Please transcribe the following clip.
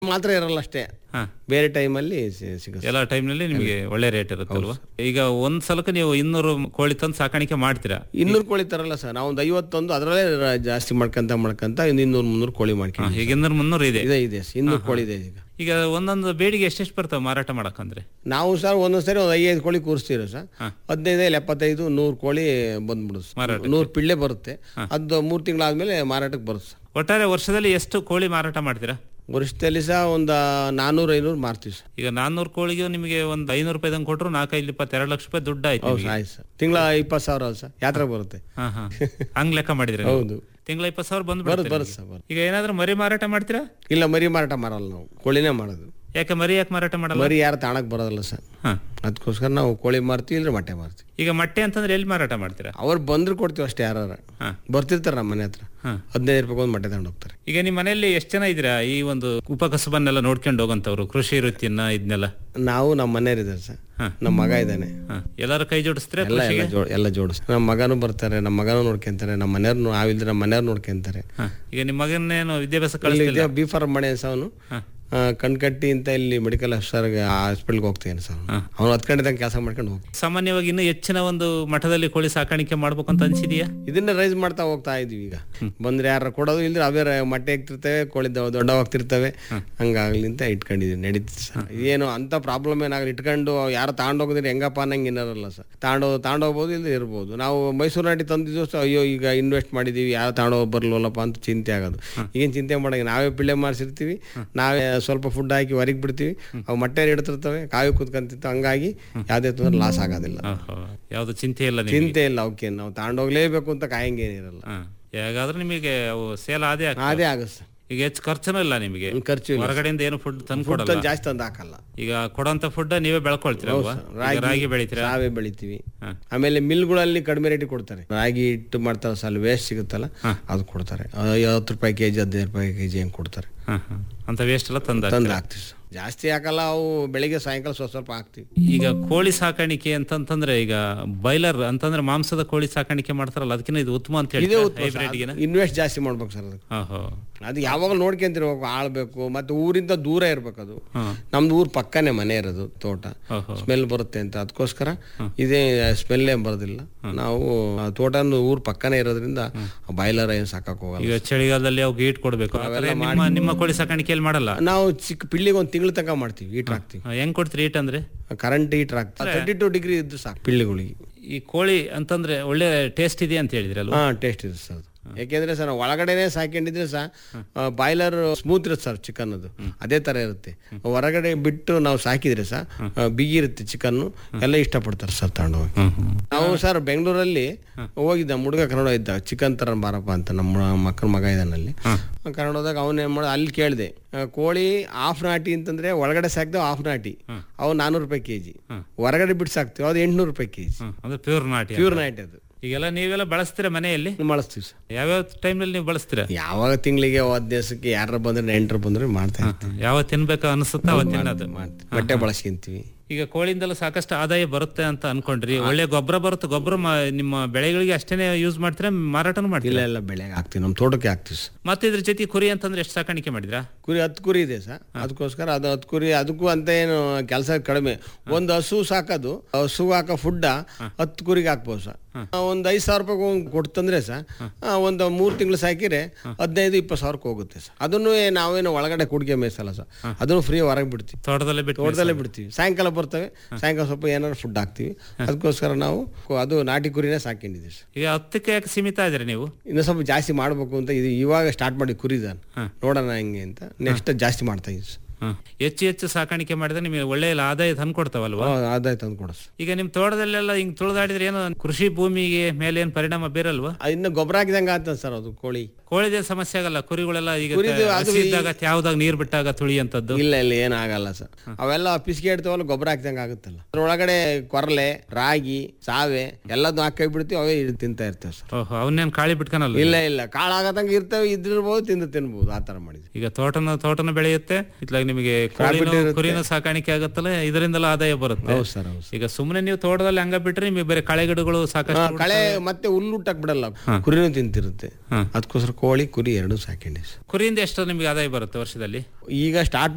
ಮಾತ್ರ ಇರಲ್ಲ ಅಷ್ಟೇ ಹಾ ಬೇರೆ ಟೈಮಲ್ಲಿ ಸಿಗುತ್ತೆ ಎಲ್ಲ ಟೈಮ್ನಲ್ಲಿ ನಿಮಗೆ ಒಳ್ಳೆ ರೇಟ್ ಇರುತ್ತಲ್ವಾ ಈಗ ಒಂದ್ ಸಲಕ್ಕೆ ನೀವು ಇನ್ನೂರು ಕೋಳಿ ತಂದು ಸಾಕಾಣಿಕೆ ಮಾಡ್ತೀರಾ ಇನ್ನೂರು ಕೋಳಿ ತರಲ್ಲ ಸರ್ ನಾವು ಒಂದು ಐವತ್ತೊಂದು ಅದರಲ್ಲೇ ರ- ಜಾಸ್ತಿ ಮಾಡ್ಕೊಂತ ಮಾಡ್ಕೊಂತ ಒಂದು ಇನ್ನೂರು ಮುನ್ನೂರು ಕೋಳಿ ಮಾಡ್ಕೊಂಡು ಈಗ ಇನ್ನೂರು ಮುನ್ನೂರು ಇದೆ ಇದೆ ಇದೆ ಇನ್ನೂರು ಕೋಳಿ ಇದೆ ಈಗ ಈಗ ಒಂದೊಂದು ಬೇಡಿಗೆ ಎಷ್ಟೆಷ್ಟು ಬರ್ತಾವೆ ಮಾರಾಟ ಮಾಡಕ್ಕಂದ್ರೆ ನಾವು ಸರ್ ಒಂದೊಂದು ಸರಿ ಒಂದು ಐದು ಕೋಳಿ ಕೂರಿಸ್ತೀವಿ ಸರ್ ಹದಿನೈದು ಇಲ್ಲ ಎಪ್ಪತ್ತೈದು ನೂರು ಕೋಳಿ ಬಂದ್ಬಿಡುತ್ತೆ ನೂರು ಪಿಳ್ಳೆ ಬರುತ್ತೆ ಅದು ಮೂರು ತಿಂಗಳಾದ್ಮೇಲೆ ಮಾರಾಟಕ್ಕೆ ಬರುತ್ತೆ ಸರ್ ಒಟ್ಟಾರೆ ವರ್ಷದಲ್ಲಿ ಎಷ್ಟು ಕೋಳಿ ಮಾರಾಟ ಮಾಡ್ತೀರಾ ವರ್ಷದಲ್ಲಿ ಸಹ ಒಂದು ನಾನ್ನೂರು ಐನೂರು ಮಾರ್ತೀವಿ ಸರ್ ಈಗ ನಾನ್ನೂರು ಕೋಳಿಗೆ ನಿಮಗೆ ಒಂದು ಐನೂರು ರೂಪಾಯಿದಂಗೆ ಕೊಟ್ಟರು ನಾಲ್ಕೈದು ಇಪ್ಪತ್ತೆರಡು ಲಕ್ಷ ರೂಪಾಯಿ ದುಡ್ಡು ಆಯ್ತು ಹೌದು ಆಯ್ತು ಸರ್ ತಿಂಗಳ ಇಪ್ಪತ್ತು ಸಾವಿರ ಅಲ್ಲ ಸರ್ ಯಾತ್ರೆ ಬರುತ್ತೆ ಹಾ ಹಾ ಹಂಗ್ ಲೆಕ್ಕ ಮಾಡಿದ್ರೆ ನೀವು? ಹೌದು ತಿಂಗಳ ಇಪ್ಪತ್ತು ಸಾವಿರ ಬಂದು ಬರುತ್ತೆ ಬರುತ್ತೆ ಸರ್ ಬರುತ್ತೆ ಈಗ ಏನಾದ್ರೂ ಮರಿ ಮಾರಾಟ ಮಾಡ್ತೀರಾ ಇಲ್ಲ ಮರಿ ಮಾರಾಟ ಮಾಡಲ್ಲ ನಾವು ಕೋಳಿನೇ ಮಾಡೋದು ಯಾಕೆ ಮರಿ ಯಾಕೆ ಮಾರಾಟ ಮಾಡಲ್ಲ ಮರಿ ಯಾರು ತಾಣಕ್ಕೆ ಬರೋದಿಲ್ಲ ಸರ್ ಹಾ ಅದಕ್ಕೋಸ್ಕರ ನಾವು ಕೋಳಿ ಮಾರ್ತೀವಿ ಇಲ್ಲದ್ರೆ ಮೊಟ್ಟೆ ಮಾರ್ತೀವಿ ಈಗ ಮೊಟ್ಟೆ ಅಂತಂದ್ರೆ ಎಲ್ಲಿ ಮಾರಾಟ ಮಾಡ್ತೀರಾ ಅವ್ರು ಬಂದ್ರೆ ಕೊಡ್ತೀವಿ ಅಷ್ಟೇ ಯಾರು ಹಾ. ಬರ್ತಿರ್ತಾರೆ ನಮ್ಮ ಮನೆ ಹತ್ರ ಹಾ. ಹದಿನೈದು ರೂಪಾಯಿ ಒಂದು ಮೊಟ್ಟೆ ತಗೊಂಡು ಹೋಗ್ತಾರೆ ಈಗ ನಿಮ್ಮ ಮನೆಯಲ್ಲಿ ಎಷ್ಟು ಜನ ಇದ್ದೀರಾ ಈ ಒಂದು ಉಪಕಸಬನ್ನೆಲ್ಲ ನೋಡ್ಕೊಂಡು ಹೋಗಂತವ್ರು ಕೃಷಿ ವೃತ್ತಿಯನ್ನ ಇದನ್ನೆಲ್ಲ ನಾವು ನಮ್ಮ ಮನೆಯವ್ರಿದ್ದಾರೆ ಸರ್ ಹಾ. ನಮ್ಮ ಮಗ ಇದ್ದಾನೆ ಹಾ ಎಲ್ಲರೂ ಕೈ ಜೋಡಿಸ್ತೀರಾ ಎಲ್ಲ ಎಲ್ಲ ಜೋ ಎಲ್ಲ ಜೋಡಿಸ್ ನಮ್ಮ ಮಗನೂ ಬರ್ತಾರೆ ನಮ್ಮ ಮಗನೂ ನೋಡ್ಕೊಂತಾರೆ ನಮ್ಮ ಮನೆಯವ್ರು ನಾವಿಲ್ದ್ರೆ ನಮ್ಮ ಮನೆಯವ್ರು ನೋಡ್ಕೊಂತಾರೆ ಹಾ. ಈಗ ನಿಮ್ಮ ಮಗನ್ನೇನು ವಿದ್ಯಾಭ್ಯಾಸ ಇಲ್ಲಿ ಕಳಿಸ್ತಿಲ್ಲ ಇದೆ ಬಿ ಫಾರ್ಮ್ ಮಾಡಿ ಸಹ ಅವನು ಹಾ. ಕಣ್ಕಟ್ಟಿ ಅಂತ ಇಲ್ಲಿ ಮೆಡಿಕಲ್ ಆಫೀಸರ್ಗೆ ಹಾಸ್ಪಿಟ್ಲ್ಗೆ ಹೋಗ್ತಾನೆ ಸರ್ ಅವ್ನು ಹತ್ತು ಗಂಟೆದಾಗ ಕೆಲಸ ಮಾಡ್ಕೊಂಡು ಹೋಗ್ತಾನೆ ಸಾಮಾನ್ಯವಾಗಿ ಇನ್ನೂ ಹೆಚ್ಚಿನ ಒಂದು ಮಠದಲ್ಲಿ ಕೋಳಿ ಸಾಕಾಣಿಕೆ ಮಾಡ್ಬೇಕು ಅಂತ ಅನ್ಸಿದೆಯಾ ಇದನ್ನ ರೈಸ್ ಮಾಡ್ತಾ ಹೋಗ್ತಾ ಇದೀವಿ ಈಗ ಬಂದ್ರೆ ಯಾರು ಕೊಡೋದು ಇಲ್ದ್ರೆ ಅವೇ ರ- ಮೊಟ್ಟೆ ಇಕ್ತಿರ್ತವೆ ಕೋಳಿ ದೊ- ದೊಡ್ಡವಾಗ್ತಿರ್ತವೆ ಹಂಗಾಗ್ಲಿ ಅಂತ ಇಟ್ಕೊಂಡಿದೀವಿ ನಡೀತದೆ ಸರ್ ಏನು ಅಂತ ಪ್ರಾಬ್ಲಮ್ ಏನಾಗಲಿ ಇಟ್ಕೊಂಡು ಯಾರು ತಗೊಂಡೋಗಿದ್ರೆ ಹೆಂಗಪ್ಪ ಅನ್ನಂಗೆ ಏನಾರಲ್ಲ ಸರ್ ತಾಂಡೋ ತಾಂಡೋಗ್ಬೋದು ಇಲ್ಲ ಇರ್ಬೋದು ನಾವು ಮೈಸೂರು ನಾಟಿ ತಂದಿದ್ದು ಸಹ ಅಯ್ಯೋ ಈಗ ಇನ್ವೆಸ್ಟ್ ಮಾಡಿದೀವಿ ಯಾರು ತಾಂಡೋ ಬರ್ಲಲ್ಲಪ್ಪ ಅಂತ ಚಿಂತೆ ಆಗೋದು ಈಗೇನು ಚಿಂತೆ ಮಾಡಂಗೆ ನಾವೇ ಪಿಳ್ಳೆ ಮಾಡಿಸಿರ್ತೀವಿ ನಾವೇ ಸ್ವಲ್ಪ ಫುಡ್ ಹಾಕಿ ಹೊರಗೆ ಬಿಡ್ತೀವಿ ಅವು ಮೊಟ್ಟೆ ಇಡ್ತಿರ್ತವೆ ಕಾಯಿ ಕೂತ್ಕೊಂತಿತ್ತು ಹಂಗಾಗಿ ಯಾವುದೇ ತೊಂದರೆ ಲಾಸ್ ಆಗೋದಿಲ್ಲ ಓಹೋ ಯಾವ್ದು ಚಿಂತೆ ಇಲ್ಲ ನಿಮಗೆ ಚಿಂತೆ ಇಲ್ಲ ಅವಕ್ಕೆ ನಾವು ತಗೊಂಡೋಗ್ಲೇಬೇಕು ಅಂತ ಕಾಯಂಗೇನಿರಲ್ಲ ಹಾ ಹೇಗಾದ್ರೂ ನಿಮಗೆ ಅವು ಸೇಲ್ ಆದೇ ಆಗ್ತವೆ. ಅದೇ ಆಗುತ್ತೆ ಸರ್ ಈಗ ಹೆಚ್ಚು ಖರ್ಚನೂ ಇಲ್ಲ ನಿಮಗೆ ಹ್ಮ್, ಖರ್ಚು ಇಲ್ಲ ಹೊರಗಡೆಯಿಂದ ಏನು ಫುಡ್ ತಂದು ಫುಡ್ ಕೊಡಲ್ಲ ಜಾಸ್ತಿ ತಂದು ಹಾಕಲ್ಲ ಈಗ ಕೊಡೋಂತ ಫುಡ್ ನೀವೇ ಬೆಳ್ಕೊಳ್ತೀರಲ್ವಾ ಈಗ ರಾಗಿ ಬೆಳಿತೀರಾ ನಾವೇ ಬೆಳಿತೀವಿ ಹಾ. ಆಮೇಲೆ ಮಿಲ್ಗಳಲ್ಲಿ ಕಡಿಮೆ ರೇಟಿಗೆ ಕೊಡ್ತಾರೆ ರಾಗಿ ಹಿಟ್ಟು ಮಾಡ್ತಾರೆ ಸಲ ವೇಸ್ಟ್ ಸಿಗುತ್ತಲ್ಲ ಅದು ಕೊಡ್ತಾರೆ ಐವತ್ತು ರೂಪಾಯಿ ಕೆಜಿ ಹದಿನೈದು ರೂಪಾಯಿ ಕೆಜಿ ಹೆಂಗ್ ಕೊಡ್ತಾರೆ ಹಾ ಹಾ ಅಂತ ವೇಸ್ಟ್ ಎಲ್ಲ ತಂದ ತಂದು ಹಾಕ್ತೀವಿ ಸರ್ ಜಾಸ್ತಿ ಹಾಕಲ್ಲ ಅವು ಬೆಳಿಗ್ಗೆ ಸಾಯಂಕಾಲ ಸ್ವಲ್ಪ ಸ್ವಲ್ಪ ಹಾಕ್ತಿವಿ ಈಗ ಕೋಳಿ ಸಾಕಾಣಿಕೆ ಅಂತಂತಂದ್ರೆ ಈಗ ಬೈಲರ್ ಅಂತಂದ್ರೆ ಮಾಂಸದ ಕೋಳಿ ಸಾಕಾಣಿಕೆ ಮಾಡ್ತಾರಲ್ಲ ಅದಕ್ಕಿಂತ ಇದು ಉತ್ತಮ ಅಂತ ಹೇಳಿ ಇದೇ ಹೈಬ್ರಿಡ್ಗೆ ಇನ್ವೆಸ್ಟ್ ಜಾಸ್ತಿ ಮಾಡ್ಬೇಕು ಸರ್ ಅದಕ್ಕೆ ಓಹೋ ಅದು ಯಾವಾಗ ನೋಡ್ಕೊಂತಿರ್ಬೇಕು ಆಳ್ಬೇಕು ಮತ್ತೆ ಊರಿಂದ ದೂರ ಇರ್ಬೇಕು ಅದು ಹಾ. ನಮ್ದು ಊರ್ ಪಕ್ಕನೇ ಮನೆ ಇರೋದು ತೋಟ ಓಹೋ ಸ್ಮೆಲ್ ಬರುತ್ತೆ ಅಂತ ಅದಕ್ಕೋಸ್ಕರ ಇದೇ ಸ್ಮೆಲ್ ಏನ್ ಬರೋದಿಲ್ಲ ನಾವು ಆ ತೋಟನು ಊರ್ ಪಕ್ಕನೇ ಇರೋದ್ರಿಂದ ಬಾಯ್ಲರ್ ಏನ್ ಸಾಕಕ್ ಹೋಗಲ್ಲ ಈಗ ಚಳಿಗಾಲದಲ್ಲಿ ಅವು ಗೀಟ್ ಕೊಡ್ಬೇಕು ಆ ಥರ ನಿಮ್ಮ ನಿಮ್ಮ ಕೋಳಿ ಸಾಕಾಣಿಕೆಯಲ್ಲಿ ಮಾಡಲ್ಲ ನಾವು ಚಿಕ್ಕ ಪಿಳ್ಳಿಗೆ ಒಂದು ತಿಂಗಳು ತನಕ ಮಾಡ್ತೀವಿ ಹೀಟರ್ ಹಾಕ್ತಿವಿ ಹಾ, ಹೆಂಗ್ ಕೊಡ್ತೀರಿ ಈಟ್ ಅಂದ್ರೆ ಕರೆಂಟ್ ಹೀಟರ್ ಹಾಕ್ತಿವಿ ತರ್ಟಿ ಟು ಡಿಗ್ರಿ ಇದ್ದು ಸಾಕು ಪಿಳ್ಳಿಗಳಿಗೆ ಈ ಕೋಳಿ ಅಂತಂದ್ರೆ ಒಳ್ಳೆ ಟೇಸ್ಟ್ ಇದೆ ಅಂತ ಹೇಳಿದ್ರಲ್ವ ಹಾ ಟೇಸ್ಟ್ ಇದೆ ಸರ್ ಅದು ಯಾಕೆಂದ್ರೆ ಸರ್ ನಾವು ಒಳಗಡೆನೆ ಸಾಕೊಂಡಿದ್ರೆ ಸಹ ಬಾಯ್ಲರ್ ಸ್ಮೂತ್ ಇರುತ್ತೆ ಸರ್ ಚಿಕನ್ ಅದು ಅದೇ ತರ ಇರುತ್ತೆ ಹೊರಗಡೆ ಬಿಟ್ಟು ನಾವು ಸಾಕಿದ್ರೆ ಸಹ ಆ, ಬಿಗಿ ಇರುತ್ತೆ ಚಿಕನ್ ಎಲ್ಲ ಇಷ್ಟಪಡ್ತಾರೆ ಸರ್ ತಗೊಂಡೋಗಿ ನಾವು ಸರ್ ಬೆಂಗಳೂರಲ್ಲಿ ಹೋಗಿದ್ದ ಹುಡುಗ ಕನ್ನಡ ಇದ್ದ ಚಿಕನ್ ತರ ಬಾರಪ್ಪ ಅಂತ ನಮ್ಮ ಮಕ್ಕಳ ಮಗ ಇದ್ದಾನಲ್ಲಿ ಕನ್ನಡ ಹೋದಾಗ ಅವನ್ ಏನ್ ಮಾಡ ಅಲ್ಲಿ ಕೇಳಿದೆ ಕೋಳಿ ಹಾಫ್ ನಾಟಿ ಅಂತಂದ್ರೆ ಒಳಗಡೆ ಸಾಕ್ತೇವೆ ಹಾಫ್ ನಾಟಿ ಅವು ನಾನೂರು ರೂಪಾಯಿ ಕೆಜಿ ಹೊರಗಡೆ ಬಿಟ್ಟು ಸಾಕ್ತೇವೆ ಅದು ಎಂಟ್ನೂರು ರೂಪಾಯಿ ಕೆಜಿ ಹ್ಮ್, ಅಂದ್ರೆ ಪ್ಯೂರ್ ನಾಟಿ ಪ್ಯೂರ್ ನೈಟ್ ಅದು ಈಗೆಲ್ಲ ನೀವೆಲ್ಲ ಬಳಸ್ತೀರಾ ಮನೆಯಲ್ಲಿ ಬಳಸ್ತೀವಿ ಸರ್ ಯಾವ್ಯಾವ ಟೈಮ್ನಲ್ಲಿ ನೀವು ಬಳಸ್ತೀರಾ ಯಾವಾಗ ತಿಂಗಳಿಗೆ ಒಂದ್ ದಿವಸಕ್ಕೆ ಯಾರ ಬಂದ್ರೆ ನೆಂಟರು ಬಂದ್ರೆ ಮಾಡ್ತಾ ಇರ್ತೀವಿ ಯಾವ ತಿನ್ಬೇಕು ಅನಿಸುತ್ತಾ ಅವತ್ತು ತಿನ್ನೋದು ಮಾಡ್ತೀವಿ ಬಟ್ಟೆ ಬಳಸ್ಕೊಂತೀವಿ ಈಗ ಕೋಳಿಯಿಂದೆಲ್ಲ ಸಾಕಷ್ಟು ಆದಾಯ ಬರುತ್ತೆ ಅಂತ ಅನ್ಕೊಂಡ್ರಿ ಒಳ್ಳೆ ಗೊಬ್ಬರ ಬರುತ್ತೆ ಗೊಬ್ಬರ ನಿಮ್ಮ ಬೆಳೆಗಳಿಗೆ ಅಷ್ಟೇನೆ ಯೂಸ್ ಮಾಡ್ತೀರಾ ಮಾರಾಟನೂ ಮಾಡ್ತೀರಾ ಇಲ್ಲ ಎಲ್ಲ ಬೆಳೆಗೆ ಹಾಕ್ತೀವಿ ನಮ್ಮ ತೋಟಕ್ಕೆ ಹಾಕ್ತೀವಿ ಸರ್ ಮತ್ತೆ ಇದ್ರ ಜೊತೆ ಕುರಿ ಅಂತಂದ್ರೆ ಎಷ್ಟು ಸಾಕಾಣಿಕೆ ಮಾಡಿದ್ರಾ ಕುರಿ ಹತ್ತು ಕುರಿ ಇದೆ ಸರ್ ಅದಕ್ಕೋಸ್ಕರ ಅದು ಹತ್ತು ಕುರಿ ಅದಕ್ಕೂ ಅಂತ ಏನು ಕೆಲಸ ಕಡಿಮೆ ಒಂದು ಹಸು ಸಾಕೋದು ಹಸು ಹಾಕೋ ಫುಡ್ಡ ಹತ್ತು ಕುರಿಗೆ ಹಾಕ್ಬೋದು ಸರ್ ಒಂದು ಐದು ಸಾವಿರ ರೂಪಾಯಿ ಒಂದ್ ಕೊಡ್ತಂದ್ರೆ ಸರ್ ಒಂದು ಮೂರು ತಿಂಗಳು ಸಾಕಿದ್ರೆ ಹದಿನೈದು ಇಪ್ಪತ್ತು ಸಾವಿರಕ್ಕೆ ಹೋಗುತ್ತೆ ಸರ್ ಅದನ್ನು ನಾವೇನು ಒಳಗಡೆ ಕುಡಿಗೆ ಮೇಯಿಸಲ್ಲ ಸರ್ ಅದನ್ನು ಫ್ರೀ ಹೊರಗೆ ಬಿಡ್ತೀವಿ ತೋಟದಲ್ಲೇ ಬಿಟ್ಟು ತೋಟದಲ್ಲೇ ಬಿಡ್ತೀವಿ ಸಾಯಂಕಾಲ ಬರ್ತವೆ ಸಾಯಂಕಾಲ ಸ್ವಲ್ಪ ಏನಾದ್ರು ಫುಡ್ ಹಾಕ್ತಿವಿ ಅದಕ್ಕೋಸ್ಕರ ನಾವು ಕು- ಅದು ನಾಟಿ ಕುರಿನೇ ಸಾಕೊಂಡಿದ್ದೀವಿ ಸರ್ ಈಗ ಹತ್ತಕ್ಕೆ ಯಾಕೆ ಸೀಮಿತ ಇದ್ರಿ ನೀವು ಇನ್ನು ಸ್ವಲ್ಪ ಜಾಸ್ತಿ ಮಾಡಬೇಕು ಅಂತ ಇದು ಇವಾಗ ಸ್ಟಾರ್ಟ್ ಮಾಡಿ ಕುರಿದಾನ ನೋಡೋಣ ಹೆಂಗೆ ಅಂತ ನೆಕ್ಸ್ಟ್ ಜಾಸ್ತಿ ಮಾಡ್ತಾ ಇದ್ದೀವಿ ಸರ್ ಹ್ಮ್. ಹೆಚ್ಚು ಹೆಚ್ಚು ಸಾಕಾಣಿಕೆ ಮಾಡಿದ್ರೆ ನಿಮಗೆ ಒಳ್ಳೆ ಆದಾಯ ತಂದು ಕೊಡ್ತಾವಲ್ವಾ ಹಾ, ಆದಾಯ ತಂದು ಕೊಡ ಸರ್ ಈಗ ನಿಮ್ ತೋಟದಲ್ಲೆಲ್ಲ ಹಿಂಗ್ ತುಳಿದಾಡಿದ್ರೆ ಏನು ಕೃಷಿ ಭೂಮಿಗೆ ಮೇಲೆ ಏನು ಪರಿಣಾಮ ಬೀರಲ್ವಾ ಅದು ಇನ್ನು ಗೊಬ್ಬರ ಹಾಕಿದಂಗೆ ಆಗ್ತದೆ ಸರ್ ಅದು ಕೋಳಿ ಕೋಳಿದೇ ಸಮಸ್ಯೆ ಆಗಲ್ಲ ಕುರಿಗಳೆಲ್ಲ ಈಗ ಕುರಿದು ಅದು ಹಸಿ ಇದ್ದಾಗ ಯಾವ್ದಾಗ ನೀರ್ ಬಿಟ್ಟಾಗ ತುಳಿಯಂತದ್ದು ಇಲ್ಲ ಇಲ್ಲ ಏನಾಗಲ್ಲ ಸರ್ ಅವೆಲ್ಲ ಪಿಸಿಗೆ ಇಡ್ತಾವಲ್ಲ ಗೊಬ್ಬರ ಹಾಕಿದಂಗೆ ಆಗುತ್ತಲ್ಲ ಅದ್ರೊಳಗಡೆ ಕೊರಲೆ ರಾಗಿ ಸಾವೆ ಎಲ್ಲದನ್ನು ಹಾಕಿ ಬಿಡ್ತೀವಿ ಅವೇ ಇದ್ ತಿಂತಾ ಇರ್ತೇವೆ ಸರ್ ಓಹೋ ಅವನ್ನೇನು ಕಾಳಿ ಬಿಟ್ಕನಲ್ಲ ಇಲ್ಲ ಇಲ್ಲ ಕಾಳಾಗದಂಗೆ ಇರ್ತವೆ ಇದ್ದಿರ್ಬೋದು ತಿಂದು ತಿನ್ಬೋದು ಆ ಥರ ಮಾಡಿದ್ವಿ ಈಗ ತೋಟನ ತೋಟನ ಬೆಳೆಯುತ್ತೆ ಇತ್ಲಾಗ ನಿಮಗೆ ಕೋಳಿನೂ ಕುರಿನೂ ಸಾಕಾಣಿಕೆ ಆಗುತ್ತಲ್ಲ ಇದರಿಂದೆಲ್ಲ ಆದಾಯ ಬರುತ್ತೆ ಹೌದು ಸರ್ ಹೌದು ಈಗ ಸುಮ್ಮನೆ ನೀವು ತೋಟದಲ್ಲಿ ಹಂಗ ಬಿಟ್ರೆ ನಿಮಗೆ ಬೇರೆ ಕಳೆ ಗಿಡಗಳು ಸಾಕಷ್ಟು ಕಳೆ ಮತ್ತೆ ಹುಲ್ಲು ಹುಟ್ಟಕ್ ಬಿಡಲ್ಲ ಕುರಿನೂ ತಿಂತಿರುತ್ತೆ ಅದಕ್ಕೋಸ್ಕರ ಕೋಳಿ ಕುರಿ ಎರಡು ಸಾಕೊಂಡಿ ಸರ್ ಕುರಿಯಿಂದ ಎಷ್ಟು ನಿಮಗೆ ಆದಾಯ ಬರುತ್ತೆ ವರ್ಷದಲ್ಲಿ ಈಗ ಸ್ಟಾರ್ಟ್